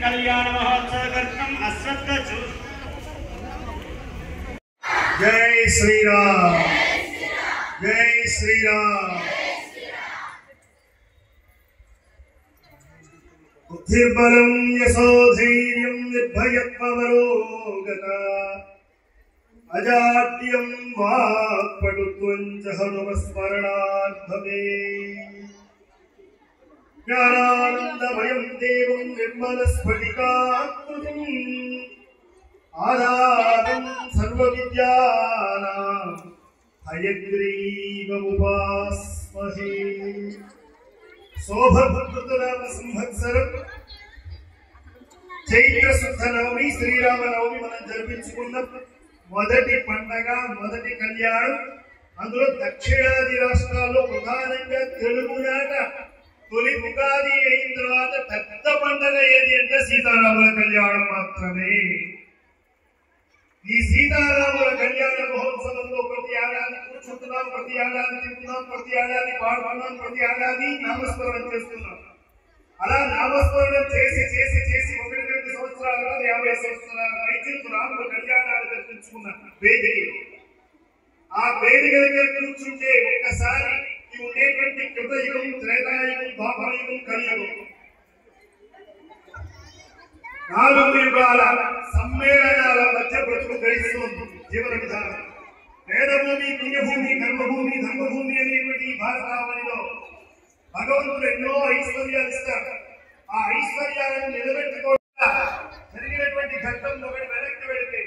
కళ్యాణ మహోత్సవ కర్తం అశ్వత్థ చూ జై శ్రీరామ్ జై శ్రీరామ్ బుద్ధిర్బలం యశోధైర్యం నిర్భయత్వమరోగత అజాడ్యం వాక్పటుత్వం చ హనుమస్మరణాత్ భవే జ్ఞానానందమయం దేవం నిర్మలస్ఫటికాకృతిం ఆధారం సర్వవిద్యానాం హయగ్రీవముపాస్మహే శోభభద్రనామ సంవత్సరం చైత్ర శుద్ధ నవమి శ్రీరామనవమి మనం జరిపించుకున్న మొదటి పండగ మొదటి కళ్యాణం అందులో దక్షిణాది రాష్ట్రాల్లో ప్రధానంగా తెలుగు నాట తొలి ఉగాది అయిన తర్వాత పెద్ద పండగ ఏది అంటే సీతారాముల కళ్యాణం మాత్రమే ఈ సీతారాముల కళ్యాణ మహోత్సవంలో ప్రతి ఏడాది కూర్చుంటున్నాం ప్రతి ఏడాది తింటున్నాం ప్రతి ఏడాది పాడుతున్నాం ప్రతి ఏడాది నామస్మరణ చేస్తున్నాం అలా నామస్మరణ చేసి చేసి చేసి ఒకటి రెండు సంవత్సరాల కాదు యాభై సంవత్సరాల రైతులకు రాముల కళ్యాణాలు దర్శించుకున్నాం వేదిక ఆ వేదిక దగ్గర కూర్చుంటే ఒక్కసారి ఈ ఉండేటువంటి కృతయుగం త్రేతాయుగం ద్వాపరయుగం కలియుగం నాలుగు యుగాల సమ్మేళనాల మధ్య బ్రతుకు గడిస్తుంది జీవన విధానం వేదభూమి పుణ్యభూమి కర్మభూమి ధర్మభూమి అనేటువంటి ఈ భారతావనిలో భగవంతుడు ఎన్నో ఐశ్వర్యాలు ఇస్తాడు ఆ ఐశ్వర్యాలను నిలబెట్టుకోవడం జరిగినటువంటి ఘట్టంలో ఒకటి వెనక్కి వెళితే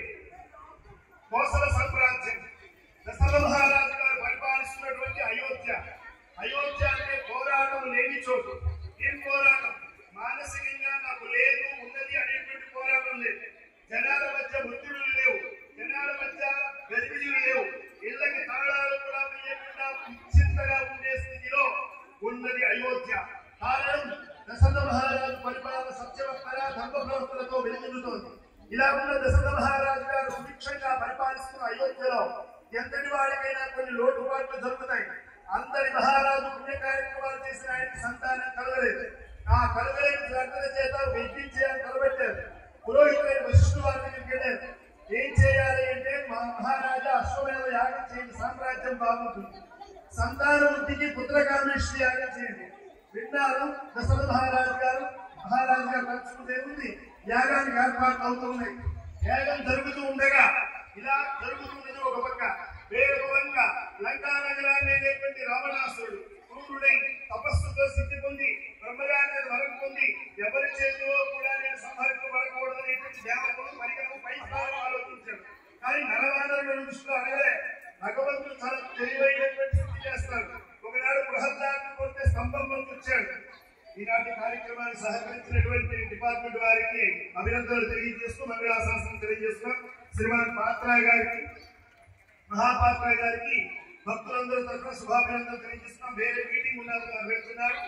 కోసల సామ్రాజ్యం దశరథ మహారాజు గారు పరిపాలిస్తున్నటువంటి అయోధ్య అయోధ్య అంటే పోరాటం లేని చోటు ఏం పోరాటం మానసికంగా నాకు లేదు ఉన్నది అనేటువంటి పోరాటం లేదు జనాల మధ్య ఒత్తిడులు లేవు జనాల మధ్య గజిబిజులు లేవు ఇళ్ళకి తాళాలు కూడా వేయకుండా నిశ్చింతగా ఉండే స్థితిలో ఉన్నది అయోధ్య కారణం దశరథ మహారాజు పరిపాలన సత్యవత్తర ధర్మ ప్రవర్తనతో వెలుగుతోంది ఇలా ఉన్న దశరథ మహారాజు గారు సుభిక్షంగా పరిపాలిస్తున్న అయోధ్యలో ఎంతటి వాడికైనా కొన్ని లోటుపాట్లు జరుగుతాయి అందరి మహారాజు పుణ్య కార్యక్రమాలు చేసిన ఆయనకి సంతానం కలగలేదు ఆ కలగలేని శ్రద్ధల చేత విధించే కలబెట్టారు పురోహితులైన వశిష్ఠు వారి దగ్గరికి వెళ్ళారు ఏం చేయాలి అంటే మా మహారాజా అశ్వమేధ యాగం చేయండి సామ్రాజ్యం బాగుంటుంది సంతాన వృద్ధికి పుత్రకామేష్టి యాగం చేయండి విన్నారు దశరథ మహారాజు గారు మహారాజు గారు తలుచుకుంటే ఉంది యాగానికి ఏర్పాట్లు అవుతున్నాయి యాగం జరుగుతూ ఉండగా ఇలా జరుగుతున్నది ఒక పక్క వేరొక పక్క లంకా నగరాన్ని అనేటువంటి రావణాసురుడు క్రూరుడై తపస్సుతో సిద్ధి పొంది బ్రహ్మగారి వరం పొంది ఎవరి చేతిలో కూడా నేను సంహరింపబడకూడదనేటువంటి దేవతలు పరికరం పై స్థానం ఆలోచించారు కానీ నరవానరులను దృష్టిలో అనగలే భగవంతుడు చాలా తెలివైనటువంటి స్థితి చేస్తారు ఒకనాడు బృహద్దాన్ని కొట్టే స్తంభం వంతు వచ్చాడు ఈనాటి కార్యక్రమాన్ని సహకరించినటువంటి డిపార్ట్మెంట్ వారికి అభినందనలు తెలియజేస్తూ మంగళాశాసనం తెలియజేస్తున్నాం శ్రీమాన్ పాత్ర గారికి మహాపాత్ర గారికి భక్తులందరూ తరఫున శుభాభినందనలు తెలియజేస్తున్నాం వేరే మీటింగ్ ఉన్నారు వారు వెళ్తున్నారు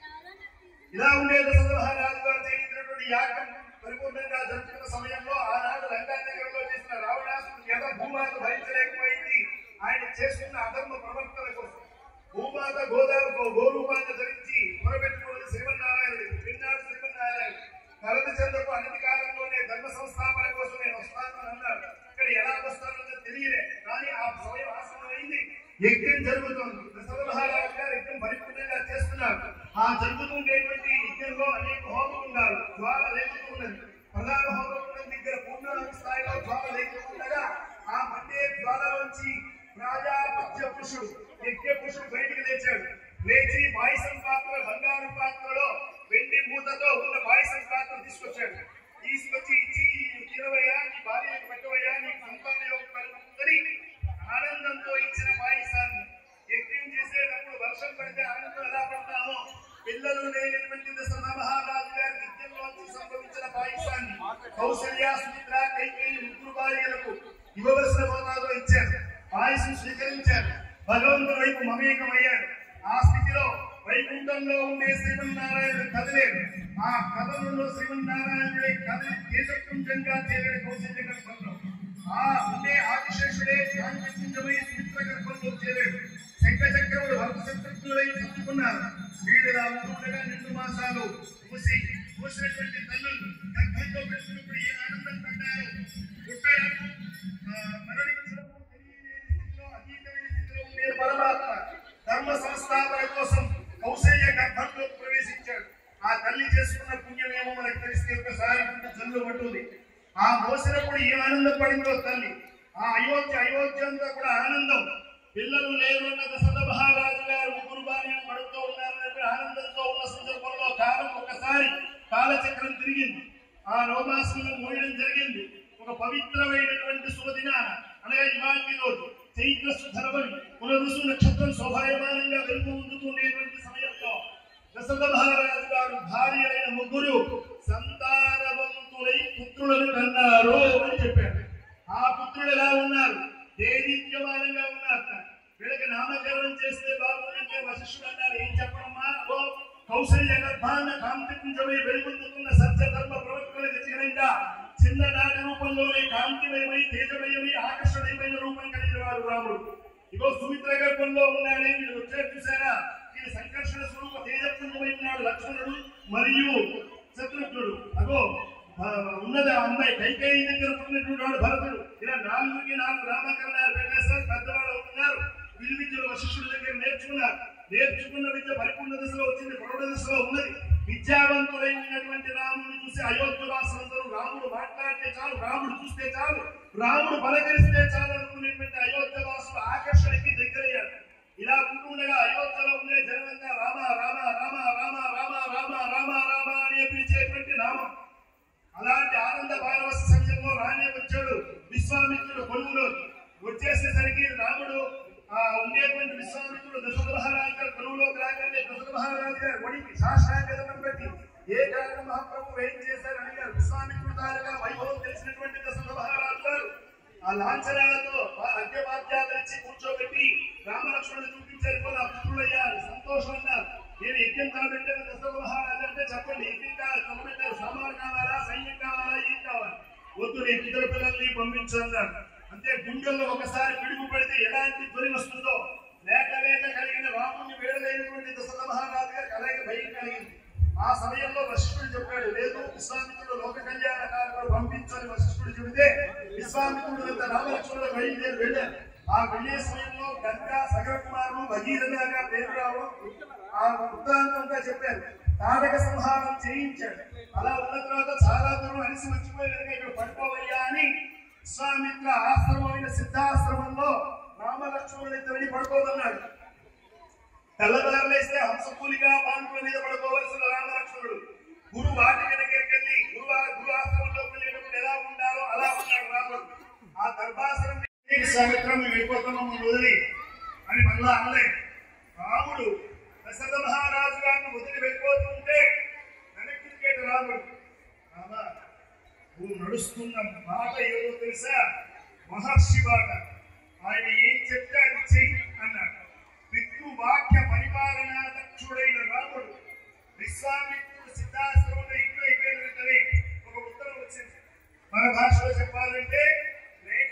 ఇలా ఉండే దశరథ మహారాజు గారు చేయించినటువంటి యాగం పరిపూర్ణంగా జరుపుకున్న సమయంలో ఆనాడు లంకా నగరంలో చేసిన రావణాసుడు యథ భూమాత భరించలేకపోయింది ఆయన చేస్తున్న అధర్మ ప్రవర్తన కోసం భూమాత గోదావరి గోరూపాన్ని ధరించి మొరబెట్టుకున్నది శ్రీమన్నారాయణుడు విన్నాడు శ్రీమన్నారాయణ కరద చంద్రకు అనతి కాలంలోనే ధర్మ సంస్థాపన కోసం నేను వస్తాను అన్నాడు ఇక్కడ ఎలా వస్తానో తెలియలే కానీ ఆ సమయం ఆసనమైంది యజ్ఞం జరుగుతోంది దశరథ మహారాజు గారు యజ్ఞం పరిపూర్ణంగా చేస్తున్నారు ఆ జరుగుతుండేటువంటి యజ్ఞంలో అనేక హోమం ఉన్నారు జ్వాల లేకుతున్నది ప్రధాన హోమం ఉన్న దగ్గర పూర్ణ స్థాయిలో జ్వాల లేకుండగా ఆ మధ్య జ్వాలలోంచి రాజాపత్య పురుషుడు యజ్ఞ పురుషుడు బయటికి లేచాడు లేచి పాయసం పాత్ర బంగారు పాత్రలో వెండి మూతతో ఉన్న పాయసం పాత్ర తీసుకొచ్చాడు తీసుకొచ్చి ఇచ్చి తినవయ్యా నీ భార్యకు పెట్టవయ్యా నీ సంతాన యోగం కలుగుతుందని ఆనందంతో ఇచ్చిన పాయసాన్ని యజ్ఞం చేసేటప్పుడు వర్షం పడితే ఆనందం ఎలా పడతామో పిల్లలు లేనటువంటి దశరథ మహారాజు గారి యజ్ఞంలోంచి సంభవించిన పాయసాన్ని కౌశల్య సుమిత్ర కైకేయి ముగ్గురు భార్యలకు ఇవ్వవలసిన మోతాదులో ఇచ్చారు పాయసం స్వీకరించారు భగవంతుడి వైపు మమేకమయ్యాడు ఆ స్థితిలో వైకుంఠంలో ఉండే శ్రీమన్నారాయణుడు కదిలేడు ఆ కథలలో శ్రీమన్నారాయణుడే కదిలి కేశపుంజంగా చేరాడు కౌశల్య గర్భంలో ఆ ఉండే ఆదిశేషుడే జ్ఞానపుంజమై సుమిత్ర గర్భంలో చేరాడు శంఖ చక్రముడు భక్త శత్రుఘ్నులై సర్దుకున్నారు వీళ్ళు ఉంటుండగా నిండు మాసాలు మూసి మూసినటువంటి తల్లులు ధర్మ సంస్థాపన కోసం కౌశల్య గర్భంలో ప్రవేశించాడు ఆ తల్లి చేసుకున్న పుణ్యమేమో మనకు తెలిస్తే ఒకసారి గుండె జల్లు పట్టుది ఆ మోసినప్పుడు ఏ ఆనందపడిందో తల్లి ఆ అయోధ్య అయోధ్య అంతా కూడా ఆనందం పిల్లలు లేరు అన్న దశరథ మహారాజు గారు ముగ్గురు భార్యలు పడుతూ ఉన్నారనే ఆనందంతో ఉన్న సందర్భంలో కాలం ఒకసారి కాలచక్రం తిరిగింది ఆ రోమాసులను మోయడం జరిగింది ఒక పవిత్రమైనటువంటి శుభదినాన అనగా ఇవాటి రోజు చైత్ర శుధరవని పునరుసు నక్షత్రం శోభాయమానంగా వెలుగు ఉందుతుండేటువంటి సమయంలో దశరథ మహారాజు గారు భార్య అయిన ముగ్గురు సంతానవంతులై పుత్రులను కన్నారు అని చెప్పారు ఆ పుత్రులు ఎలా ఉన్నారు దేదీప్యమానంగా ఉన్నారు వీళ్ళకి నామకరణం చేస్తే బాగుందంటే వశిష్ఠుడు అన్నారు ఏం చెప్పడమ్మా ఓ కౌశల్య గర్భాన కాంతిపుంజమై వెలుగొందుతున్న సత్య ధర్మ ప్రవక్తలకు చిహ్నంగా చిన్ననాటి రూపంలోనే కాంతిమయమై తేజమయమై ఆకర్షణీయమైన రూపం కలిగిన వాడు రాముడు ఇగో సుమిత్ర గర్భంలో ఉన్నాడే మీరు వచ్చారు చూసారా ఈయన సంకర్షణ స్వరూప తేజపుంజమై ఉన్నాడు లక్ష్మణుడు మరియు శత్రుఘ్నుడు అగో ఆ, ఉన్నది ఆ అమ్మాయి కైకేయి దగ్గర ఉన్నటువంటి వాడు భరతుడు ఇలా నాలుగుకి నాలుగు నామకరణాలు పెట్టేస్తారు పెద్దవాళ్ళు అవుతున్నారు విలువిద్యలు వశిష్ఠుడి దగ్గర నేర్చుకున్నారు నేర్చుకున్న విద్య పరిపూర్ణ దశలో వచ్చింది ప్రౌఢ దశలో ఉన్నది విద్యావంతులైనటువంటి రాముడిని చూసి అయోధ్య వాసులందరూ రాముడు మాట్లాడితే చాలు రాముడు చూస్తే చాలు రాముడు పలకరిస్తే చాలు అనుకునేటువంటి అయోధ్య వాసులు ఆకర్షణకి దగ్గరయ్యారు ఇలా ఉంటుండగా అయోధ్యలో ఉండే జనమంతా రామ రామ రామ రామ రామ రామ రామ రామ అని పిలిచేటువంటి నామం అలాంటి ఆనంద పారవశ సమయంలో రానే వచ్చాడు విశ్వామిత్రుడు కొలువులో వచ్చేసేసరికి రాముడు ఆ ఉండేటువంటి విశ్వామిత్రుడు దశరథ మహారాజు గారు కొలువులోకి రాగానే దశరథ మహారాజు గారు ఒడికి సాష్టాంగదనం పెట్టి ఏ కారణం మహాప్రభు ఏం చేశారు అడిగారు విశ్వామిత్రుడు తాలూకా వైభవం తెలిసినటువంటి దశరథ మహారాజు గారు ఆ లాంఛనాలతో ఆ అర్ఘ్యపాద్యాలు ఇచ్చి కూర్చోబెట్టి రామలక్ష్మణుడు చూపించారు కొన్ని అపుత్రులయ్యారు సంతోషం అన్నారు నేను యజ్ఞం తలబెట్టాను దశరథ మహారాజు అంటే చెప్పండి యజ్ఞం కావాలి తలబెట్టారు సామాను కావాలా సైన్యం కావాలా ఏం కావాలి వద్దు నేను ఇద్దరు పిల్లల్ని పంపించన్నారు అంతే గుండెల్లో ఒకసారి పిడుగు పెడితే ఎలాంటి ధ్వని వస్తుందో లేక లేక కలిగిన రాముని వేడలైనటువంటి దశరథ మహారాజు గారికి అలాగే భయం కలిగింది ఆ సమయంలో వశిష్ఠుడు చెప్పాడు లేదు విశ్వామిత్రుడు లోక కళ్యాణ కాలంలో పంపించని వశిష్ఠుడు చెబితే విశ్వామిత్రుడు వెంట రామలక్ష్మణుడు బయలుదేరి వెళ్ళారు ఆ వెళ్ళే సమయంలో గంగా సగర కుమారుడు భగీరథగా పేరు రావడం ఆ వృత్తాంతంగా చెప్పారు తాటక సంహారం చేయించాడు అలా ఉన్న తర్వాత చాలా దూరం అలిసి వచ్చిపోయారు ఇక్కడ పడిపోవయ్యా అని విశ్వామిత్ర ఆశ్రమమైన సిద్ధాశ్రమంలో రామలక్ష్మణుడు ఇద్దరిని పడుకోదన్నాడు తెల్లదారులేస్తే హంసకూలిగా పాండుల మీద పడుకోవలసిన రామలక్ష్మణుడు గురు వాటి దగ్గరికి వెళ్ళి గురు గురు ఆశ్రమంలోకి వెళ్ళేటప్పుడు ఎలా ఉండాలో అలా ఉన్నాడు రాముడు ఆ దర్భాసనం సామిత్రం మేము వెళ్ళిపోతున్నాం మమ్మల్ని వదిలి అని మళ్ళా అనలే రాముడు దశరథ మహారాజు గారిని వదిలి వెళ్ళిపోతుంటే వెనక్కి తిరిగేట రాముడు రామా నువ్వు నడుస్తున్న మాట ఏదో తెలుసా మహర్షి మాట ఆయన ఏం చెప్తే అది చెయ్యి అన్నాడు పితృ వాక్య పరిపాలన దక్షుడైన రాముడు విశ్వామిత్రుడు సిద్ధాశ్రమంలో ఇంట్లో అయిపోయిన వెంటనే ఒక ఉత్తరం వచ్చింది మన భాషలో చెప్పాలంటే లేఖ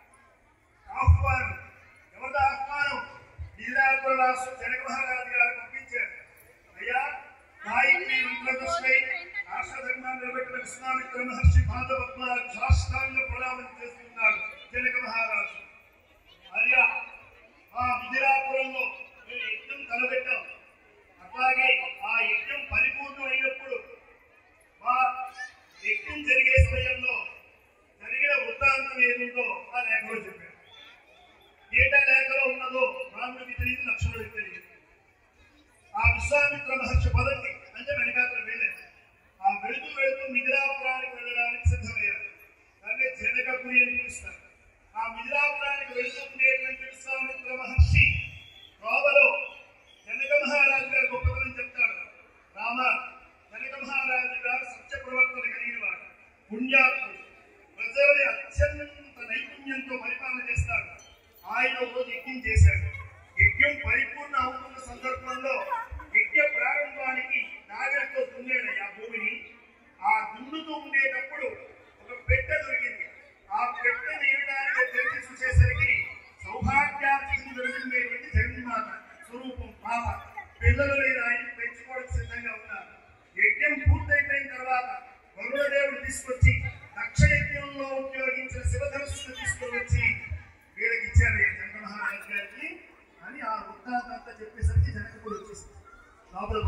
ఆహ్వానం ఎవరిది ఆహ్వానం లీలాపుర రాష్ట్ర జనక మహారాజు గారు పంపించారు అయ్యా నాయకుని మంత్రదృష్టై రాష్ట్ర ధర్మాన్ని నిలబెట్టిన విశ్వామిత్ర మహర్షి పాదపద్మాలకు సాష్టాంగ ప్రణామం చేస్తున్నాడు జనక మహారాజు అయ్యా ఆ విధిరాపురంలో మేము యజ్ఞం తలబెట్టాం అట్లాగే ఆ యజ్ఞం పరిపూర్ణం అయినప్పుడు మా యజ్ఞం జరిగే సమయంలో జరిగిన వృత్తాంతం ఏమిటో ఆ లేఖలో చెప్పారు ఏట లేఖలో ఉన్నదో రాముడికి తెలియదు లక్ష్మణుడికి తెలియదు ఆ విశ్వామిత్ర మహర్షి పదకి అంటే వెనకాతల వెళ్ళారు ఆ వెళుతూ వెళుతూ మిథిలాపురానికి వెళ్ళడానికి సిద్ధమయ్యారు దాన్ని జనకపురి అని పిలుస్తారు ఆ మిథిలాపురానికి వెళుతూ ఉండేటువంటి విశ్వామిత్ర మహర్షి రోబలో జనక మహారాజు గారు గొప్పతనం చెప్తాడు రామ జనక మహారాజు గారు సత్య ప్రవర్తన కలిగిన వాడు పుణ్యాత్ముడు ప్రజలని అత్యంత నైపుణ్యంతో పరిపాలన చేస్తాడు ఆయన ఒక రోజు యజ్ఞం చేశాడు యజ్ఞం పరిపూర్ణ అవుతున్న సందర్భంలో యజ్ఞ ప్రారంభానికి నాగరితో దున్నాడు ఆ భూమిని ఆ దున్నుతూ ఉండేటప్పుడు ఒక పెట్టె దొరికింది ఆ పెట్టె తీయడానికి తెరిచి చూసేసరికి సౌభాగ్యాతిథిని దొరికిందేటువంటి జగన్మాత స్వరూపం పాప పిల్లలు లేని ఆయన పెంచుకోవడానికి సిద్ధంగా ఉన్నారు యజ్ఞం పూర్తయిపోయిన తర్వాత వరుణదేవుడు తీసుకొచ్చి దక్ష యజ్ఞంలో ఉపయోగించిన శివధనుస్సును తీసుకొని వచ్చి వీళ్ళకి ఇచ్చారు జగన్ మహారాజు గారికి అని ఆ వృత్తాంతంతా చెప్పేసరికి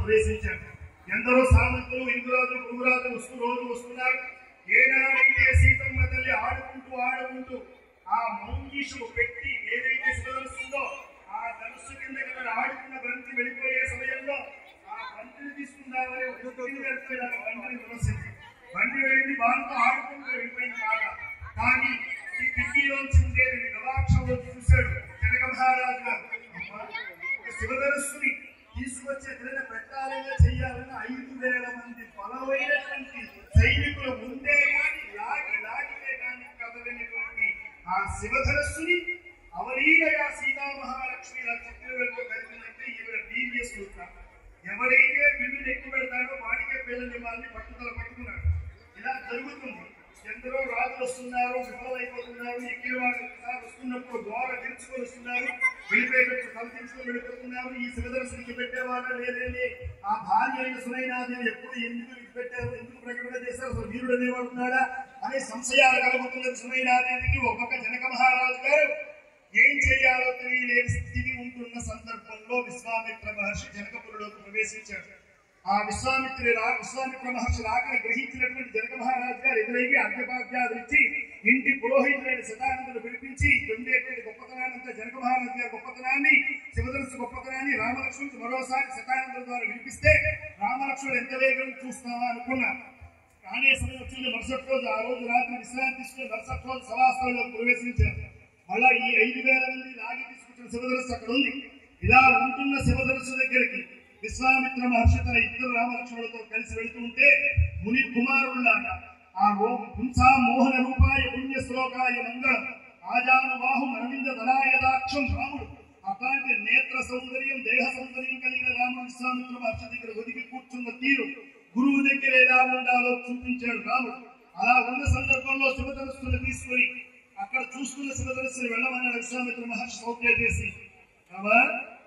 ప్రవేశించారు ఎందరో సామంతులు ఇంద్రాజులు కురురాజులు వస్తూ రోజు వస్తున్నారు ఏనాడైతే సీతమ్మ తల్లి ఆడుకుంటూ ఆడుకుంటూ ఆ మౌంగీషు పెట్టి ఏదైతే శివధనుస్తుందో ఆ ధనుస్సు కింద కింద ఆడుకున్న బంతి వెళ్ళిపోయే సమయంలో ఆ బంతిని తీసుకుందామని ఒక కింద వెళ్ళిపోయి ఆ బంతిని తులసింది బంతి వెళ్ళింది బాగా ఆడుకుంటూ వెళ్ళిపోయింది బాగా కానీ ఈ కిటికీలోంచి ఉండేది గవాక్షంలో చూశాడు జనక మహారాజు గారు అమ్మా, ఒక శివధనుస్సుని తీసుకొచ్చే ఎక్కడైనా పెట్టాలని చెయ్యాలని ఐదు వేల మంది బలమైనటువంటి సైనికులు ఉండే కానీ లాగి లాగితే కానీ కదలనిటువంటి ఆ శివధనస్సుని అవలీలగా సీతామహాలక్ష్మి ఇలా చక్రవర్తితో కలిపినట్టే ఈవిడ వీర్య సూత్ర ఎవరైతే విల్లుని ఎక్కువ పెడతాడో వాడికే పిల్లల్ని వాళ్ళని పట్టుదల పట్టుకున్నాడు ఇలా జరుగుతుంది ఎందరో రాజులు వస్తున్నారు విఫలమైపోతున్నారు ఎక్కిన వాళ్ళు ఒకసారి వస్తున్నప్పుడు గోడ తెరుచుకొని వస్తున్నారు వెళ్ళిపోయేటప్పుడు తల తెరుచుకొని వెళ్ళిపోతున్నారు ఈ శివదర్శనికి పెట్టేవాళ్ళ లేదేమి ఆ భార్య అయిన సునైనాదేవి ఎప్పుడు ఎందుకు ఇది పెట్టారు ఎందుకు ప్రకటన చేశారు అసలు వీరుడు అనేవాడు ఉన్నాడా అనే సంశయాలు కలుగుతున్నది సునైనాదేవికి ఒక పక్క జనక మహారాజు గారు ఏం చేయాలో తెలియలేని స్థితి ఉంటున్న సందర్భంలో విశ్వామిత్ర మహర్షి జనకపురిలోకి ప్రవేశించాడు ఆ విశ్వామిత్రి రా విశ్వామిత్ర మహర్షి రాకని గ్రహించినటువంటి జనక మహారాజు గారు ఎదురైకి అర్ఘ్యపాద్యాలు ఇచ్చి ఇంటి పురోహితులైన శతానందులు పిలిపించి ఉండేటువంటి గొప్పతనాన్ని అంతా జనక మహారాజు గారి గొప్పతనాన్ని శివధనుసు గొప్పతనాన్ని రామలక్ష్మణుడు మరోసారి శతానందుల ద్వారా వినిపిస్తే రామలక్ష్మణుడు ఎంత వేగం చూస్తావా అనుకున్నారు కానీ సమయం వచ్చింది మరుసటి రోజు ఆ రోజు రాత్రి విశ్రాంతి తీసుకుని మరుసటి రోజు సభాస్థలంలో ప్రవేశించారు మళ్ళా ఈ ఐదు వేల మంది లాగి తీసుకొచ్చిన శివధనుస్సు అక్కడ ఉంది ఇలా ఉంటున్న శివధనుస్సు దగ్గరికి విశ్వామిత్ర మహర్షి తన ఇద్దరు రామలక్ష్మణులతో కలిసి వెళుతుంటే ముని కుమారుల్లాగా ఆ రో పుంసా మోహన రూపాయ పుణ్య శ్లోకాయ మంగళం ఆజానుబాహు అరవింద దళాయదాక్షం రాముడు అట్లాంటి నేత్ర సౌందర్యం దేహ సౌందర్యం కలిగిన రామ విశ్వామిత్ర మహర్షి దగ్గర ఒదిగి కూర్చున్న తీరు గురువు దగ్గర ఎలా ఉండాలో చూపించాడు రాముడు అలా ఉన్న సందర్భంలో శివధనుస్సును తీసుకొని అక్కడ చూస్తున్న శివధనుస్సుని వెళ్ళమన్న విశ్వామిత్ర మహర్షి సౌఖ్య చేసి రామా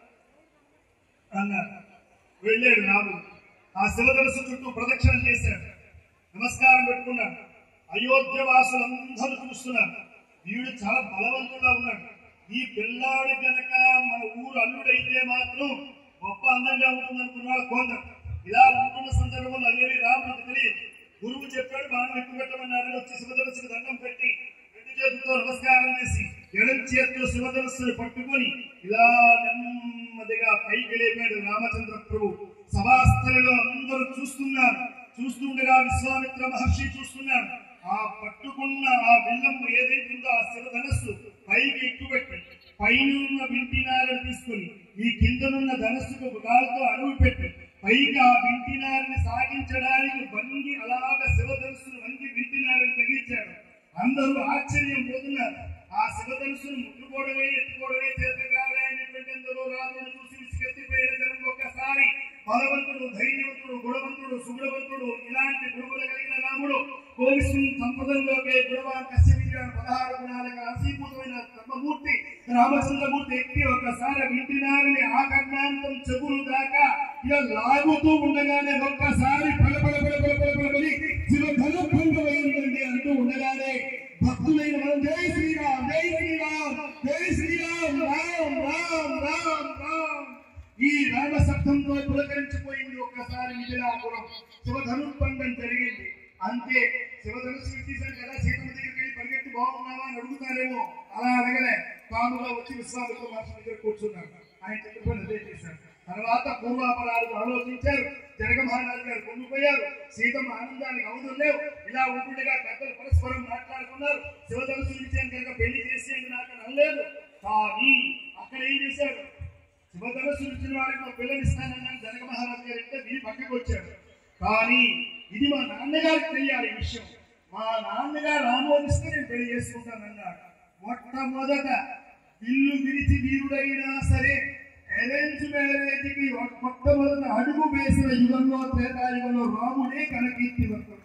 అన్నారు వెళ్ళాడు రాముడు ఆ శివధనుసు చుట్టూ ప్రదక్షిణ చేశాడు నమస్కారం పెట్టుకున్నాడు అయోధ్య వాసులందరూ చూస్తున్నారు వీడు చాలా బలవంతుడా ఉన్నాడు ఈ పిల్లాడు గనక మన ఊరు అల్లుడైతే మాత్రం గొప్ప అందంగా ఉంటుంది అనుకున్నాడు కొందరు ఇలా ఉంటున్న సందర్భంలో అదేవి రాముడికి తెలియదు గురువు చెప్పాడు బాగా ఎక్కువ పెట్టమన్నాడు వచ్చి శివధనుసుకి దండం పెట్టి రెండు చేతులతో నమస్కారం చేసి ఎడం చేతిలో శివధనుస్సుని పట్టుకొని ఇలా నెమ్మదిగా పైకి లేపాడు రామచంద్ర ప్రభు సభాస్థలిలో అందరూ చూస్తున్నారు చూస్తుండగా విశ్వామిత్ర మహర్షి చూస్తున్నాడు ఆ పట్టుకున్న ఆ విల్లము ఏదైతే ఉందో ఆ శివధనస్సు పైకి ఎక్కుపెట్టి పైన ఉన్న వింటినారని తీసుకుని ఈ కిందనున్న ధనస్సుకు ఒక కాలుతో అడుగు పెట్టి పైకి ఆ వింటినారిని సాగించడానికి వంగి అలాగ శివధనుస్సును వంగి వింటినారిని తగిలించాడు అందరూ ఆశ్చర్యం పోతున్నారు ఆ శివధనుస్సును ముట్టుకోవడమే ఎత్తుకోవడమే చేత కాలే అనేటువంటి ఎందరో రాజును చూసి విసిగెత్తిపోయిన జనం ఒక్కసారి బలవంతుడు ధైర్యవంతుడు గుణవంతుడు సుగుణవంతుడు ఇలాంటి గురువులు కలిగిన రాముడు కోవిస్తున్న సంపదల్లోకే గుణవాన్ కశ్యపించాడు పదహారు గుణాలకు అసీభూతమైన ధర్మమూర్తి రామచంద్రమూర్తి ఎక్కి ఒక్కసారి వింటినారని ఆకర్ణాంతం చెవులు దాకా ఇలా లాగుతూ ఉండగానే ఒక్కసారి పల పల పల పల పల పల పలి శివ ధనుర్భంగమైందండి అంటూ ఉండగానే భక్తులైన మనం జై శ్రీరామ్ జై శ్రీరామ్ జై శ్రీరామ్ రామ్ రామ్ రామ్ రామ్ ఈ రామ శబ్దంతో పులకరించిపోయింది ఒక్కసారి మిథిలాపురం శివధనుర్భంగం జరిగింది అంతే శివధనుసు విట్టేశాడు కదా సీతమ్మ దగ్గరికి వెళ్ళి పరిగెత్తి బాగున్నావా అని అడుగుతారేమో అలా అడగలే తానుగా వచ్చి విశ్వామిత్ర మహర్షి దగ్గర కూర్చున్నాడు ఆయన చెప్పిన అదే చేశాడు తర్వాత పూర్వాపరాలు ఆలోచించారు జనక మహారాజు గారు పొంగిపోయారు సీతమ్మ ఆనందానికి అవధులు లేవు ఇలా ఉంటుండగా పెద్దలు పరస్పరం మాట్లాడుకున్నారు శివధనుసు విషయాన్ని కనుక పెళ్లి చేసి అని నాకు అనలేదు కానీ అక్కడ ఏం చేశాడు శివధనుసు ఇచ్చిన వారికి మా పిల్లలు ఇస్తానన్నాను జనక మహారాజు గారు అంటే దీని పక్కకు వచ్చాడు కానీ ఇది మా నాన్నగారికి తెలియాలి ఈ విషయం మా నాన్నగారు ఆమోదిస్తే నేను పెళ్లి చేసుకుంటానన్నాడు మొట్టమొదట ఇల్లు విరిచి వీరుడైనా సరే అరేంజ్ మ్యారేజ్ కి మొట్టమొదట అడుగు వేసిన యుగంలో త్రేతాయుగంలో రాముడే కనకీర్తివంతుడు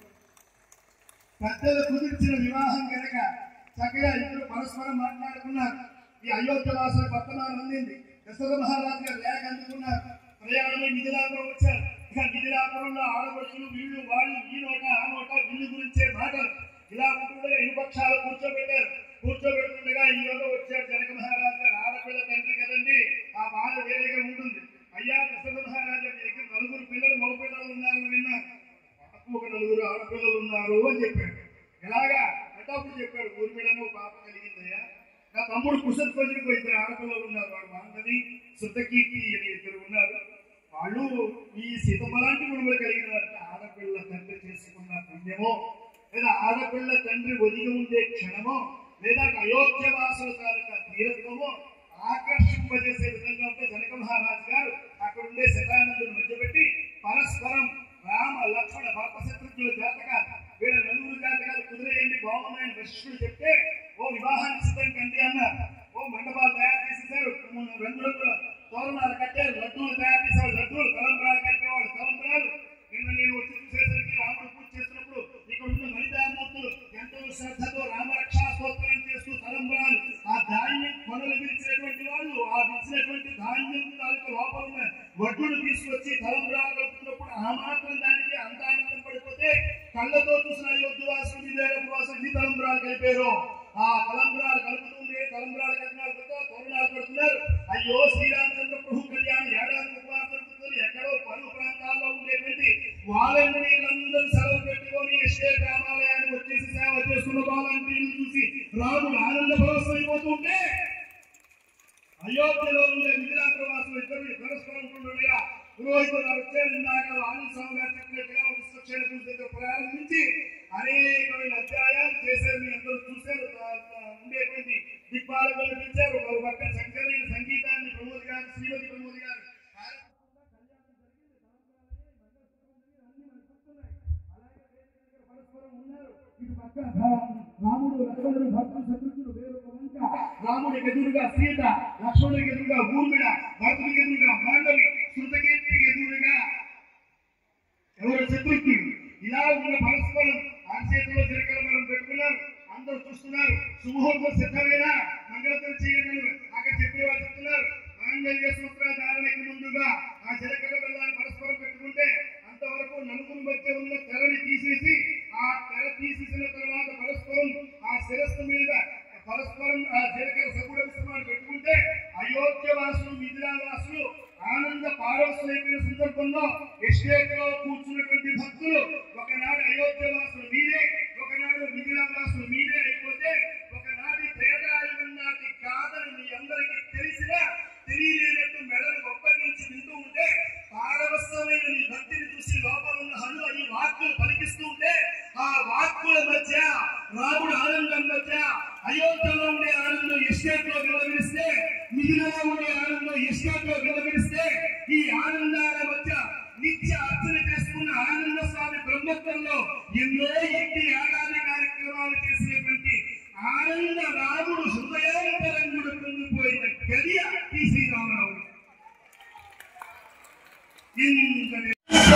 పెద్దలు కుదిర్చిన వివాహం కనుక చక్కగా ఇద్దరు పరస్పరం మాట్లాడుకున్నారు ఈ అయోధ్య వాసుల వర్తమానం అందింది దశరథ మహారాజు గారు లేఖ అందుకున్నారు ప్రయాణమై మిథిలాపురం వచ్చారు ఇక మిథిలాపురంలో ఆడపడుచులు వీళ్ళు వాళ్ళు ఈ నోట ఆ నోట వీళ్ళు గురించే మాటలు ఇలా ఉంటుండగా ఇరు పక్షాలు కూర్చోబెట్టారు కూర్చోబెడుతుండగా ఈ రోజు వచ్చాడు జనక మహారాజు గారు ఆడపిల్ల తండ్రి కదండి ఆ బాధ వేరేగా ఉంటుంది అయ్యా దశరథ మహారాజు మీ దగ్గర నలుగురు శృతకీర్తి అని ఇద్దరు ఉన్నారు వాళ్ళు ఈ సీతమ్మ లాంటి గుణములు కలిగిన వారికి ఆడపిల్ల తండ్రి చేసుకున్న పుణ్యమో లేదా ఆడపిల్ల తండ్రి ఒదిగి ఉండే క్షణమో లేదా అయోధ్య వాసుల తాలూకా తీరత్వమో ఆకర్షింపజేసే విధంగా ఉంటే జనక మహారాజు గారు అక్కడ ఉండే శతానందుని మధ్యపెట్టి పరస్పరం రామ లక్ష్మణ భర్త శత్రుఘ్నుల జాతకాలు వీళ్ళ నలుగురు జాతకాలు కుదిరేయండి బాగున్నాయని వశిష్ఠుడు చెప్తే ఓ వివాహానికి సిద్ధం కండి అన్నారు ఓ మండపాలు తయారు చేసేసారు రెండు రంగుల తోరణాలు కట్టారు లడ్డూలు తయారు చేసేవాడు లడ్డూలు తలంబరాలు కలిపేవాడు తలంబరాలు నిన్న నేను వచ్చి చూసేసరికి రాముడు పూజ చేస్తున్నప్పుడు ఇక్కడ ఉన్న మహిళామూర్తులు ఎంతో శ్రద్ధతో రామరక్షా స్తోత్రం చేస్తూ తలంబరాలు ఆ ధాన్యం కొనలు విరిచినటువంటి వాళ్ళు ఆ విరిచినటువంటి ధాన్యం తాలూకు లోపల ఉన్న వడ్డును తీసుకొచ్చి తలంబరాలు కలుపుతున్నప్పుడు ఆ మాత్రం దానికి అంత ఆనందం పడిపోతే కళ్ళతో చూసిన అయోధ్యవాసులు విజయవాసం ఎన్ని తలంబరాలు కలిపారు ఆ తలంబరాలు కలుపుతుండే తలంబరాలు కలిపినారు కొత్త తోరణాలు పెడుతున్నారు అయ్యో శ్రీరామచంద్ర ప్రభు కళ్యాణం ఏడాది ఉపవాసం జరుగుతుంది ఎక్కడో పలు ప్రాంతాల్లో ఉండేటువంటి వాలంటీర్లందరూ సెలవు పెట్టుకొని ఎస్టే గ్రామాలయానికి వచ్చేసి సేవ చేస్తున్న వాలంటీర్లు చూసి రాముడు ఆనంద పరవశమైపోతుంటే అయోధ్యలో ఉండే మిగిలిన ప్రవాసులు ఇద్దరు పరస్పరం ఉండగా పురోహితులు గారు వచ్చారు ఇందాక ఆనంద స్వామి గారు చెప్పినట్టుగా ఒక విశ్వక్షేణ పూజ దగ్గర ప్రారంభించి అనేకమైన అధ్యాయాలు చేశారు మీ అందరూ చూశారు ఆ- ఆ ఉండేటువంటి దిక్పాలకులను పిలిచారు ఒక పక్క శంకరైన సంగీతాన్ని ప్రమోద్ గారు శ్రీమతి ప్రమోద్ గారు ఇటు పక్క రాముడు లక్ష్మణుడు భక్తుడు శత్రుఘ్నుడు వేరొక వంక రాముడికి ఎదురుగా సీత లక్ష్మణుడికి ఎదురుగా ఊర్మిళ భరతుడికి ఎదురుగా మాండవి శృతకీర్తికి ఎదురుగా ఎవరు శత్రుఘ్నుడు ఇలా ఉన్న పరస్పరం అరచేతిలో చిరకల మనం పెట్టుకున్నారు అందరూ చూస్తున్నారు సుముహూర్తం సిద్ధమేనా మంగళతం చేయండి అక్కడ చెప్పేవారు చెప్తున్నారు మాంగళ్య సూత్ర ధారణకి ముందుగా ఆ చిరకల బెల్లాన్ని పరస్పరం పెట్టుకుంటే అంతవరకు నలుగురు మధ్య ఉన్న తెరని తీసేసి ఆ తెర తీసేసిన తర్వాత పరస్పరం ఆ శిరస్సు మీద పరస్పరం ఆ జీలకర్ర సగుడ విశ్రమాన్ని పెట్టుకుంటే అయోధ్య వాసులు మిథిలా వాసులు ఆనంద పారవశులైపోయిన సందర్భంలో ఎస్టేట్ లో కూర్చున్నటువంటి భక్తులు ఒకనాడు అయోధ్య వాసులు మీరే ఒకనాడు మిథిలా వాసులు మీరే అయిపోతే ఒకనాటి త్రేతాయుగం నాటి కాదని మీ అందరికీ తెలిసినా తెలియలేనట్టు మెడలు ఒప్పగించి వింటూ ఉంటే పారవశ్యమైన నీ భక్తిని చూసి లోపల ఉన్న హను ఈ వాక్కులు పలికిస్తూ ఉంటే ఆ వాక్కుల మధ్య రాముడు ఆనందం మధ్య అయోధ్యలో ఉండే ఆనందం ఎస్టేట్ లో విలవిస్తే మిగిలిన ఉండే ఆనందం ఎస్టేట్ లో విలవిస్తే ఈ ఆనందాల మధ్య నిత్య అర్చన చేసుకున్న ఆనంద స్వామి బ్రహ్మత్వంలో ఎన్నో ఎట్టి ఆరాధన కార్యక్రమాలు చేసినటువంటి ఆనంద రాముడు హృదయాంతరంగుడు పొంగిపోయిన గడియ ఈ శ్రీరామరావుడు ఇంతటి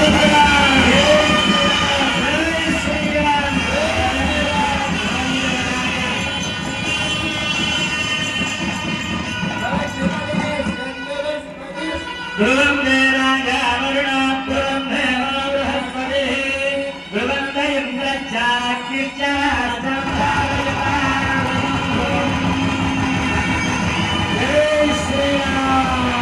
ధ్రువం దేరాజావరుణో ధ్రువం దేవో బృహస్పతిః ధ్రువం జై శ్రీరామ్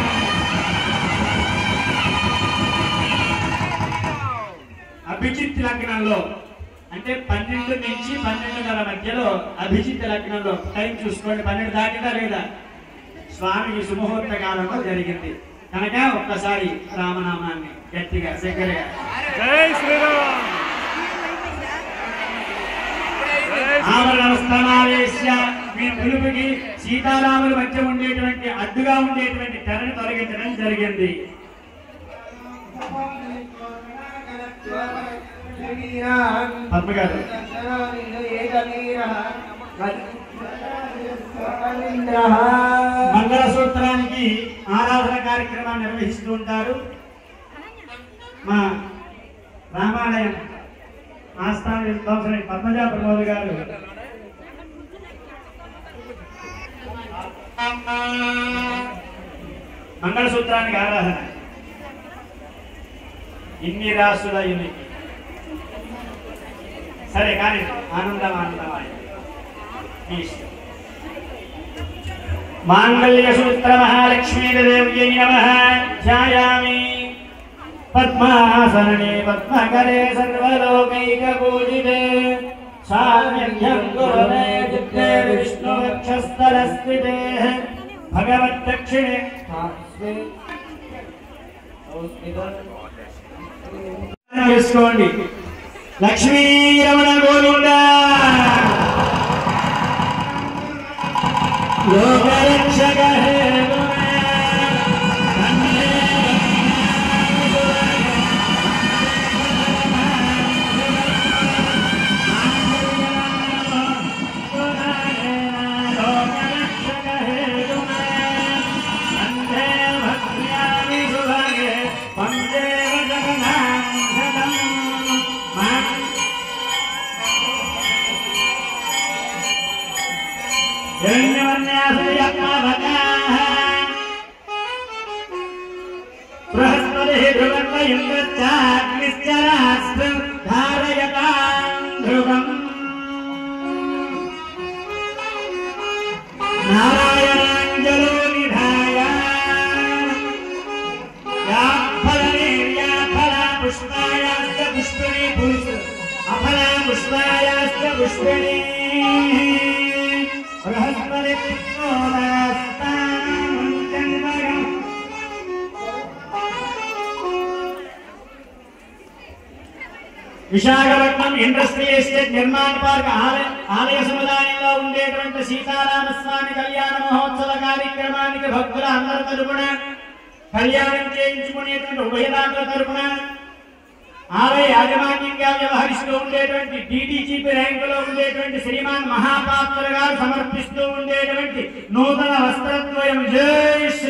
అభిజిత్ లగ్నంలో అంటే పన్నెండు నుంచి పన్నెండున్నర మధ్యలో అభిజిత్ లగ్నంలో టైం చూసుకోండి పన్నెండు దాటిదా లేదా స్వామికి సుముహూర్త కాలంలో జరిగింది కనుక ఒక్కసారి రామనామాన్ని గట్టిగా దగ్గరగా ఆవరణ సమావేశ మీ పిలుపుకి సీతారాముల మధ్య ఉండేటువంటి అడ్డుగా ఉండేటువంటి తెరను తొలగించడం జరిగింది పద్మ గారు మంగళసూత్రానికి ఆరాధన కార్యక్రమాన్ని నిర్వహిస్తూ ఉంటారు మా రామాలయం ఆస్థాన విద్వాంసుల పద్మజా ప్రమోద్ గారు మంగళసూత్రానికి ఆరాధన ఇన్ని రాసుల యునికి సరే కానీ ఆనందం ఆనందమాయ మీ ఇష్టం మాంగళ్యసూత్ర మహాలక్ష్మీదేవ్యై నమ ధ్యాయామి పద్మాసనే పద్మకరే సర్వలోకైకపూజితే సామ్యం గురుమే చిత్తే విష్ణువక్షస్థలస్థితే భగవత్ దక్షిణే వేసుకోండి లక్ష్మీ రమణ గోవింద లోకరక్షక హేతుమే తండ్రి లోకరక్షక హేతుమే వందే భద్ర్యామి సుభగే వందే జగన్నాథం బృహస్పతి ధ్రువం ఇంద్రచాగ్నిశ్చరాస్త్రం ధారయతాం ధ్రువం నారాయణాంజలో నిధాయ పుష్పాయాస్త పుష్పిణి పురుష అఫల పుష్పాయాస్త పుష్పిణి బృహస్పతి విశాఖపట్నం ఇండస్ట్రీ ఎస్టేట్ నిర్మాణ పార్క్ ఆలయ ఆలయ సముదాయంలో ఉండేటువంటి సీతారామస్వామి కళ్యాణ మహోత్సవ కార్యక్రమానికి భక్తుల అందరి తరపున కళ్యాణం చేయించుకునేటువంటి ఉభయదాంతుల తరపున ఆలయ యాజమాన్యంగా వ్యవహరిస్తూ ఉండేటువంటి డిటిజిపి ర్యాంకులో ఉండేటువంటి శ్రీమాన్ మహాపాత్ర గారు సమర్పిస్తూ ఉండేటువంటి నూతన వస్త్రద్వయం జై శ్రీ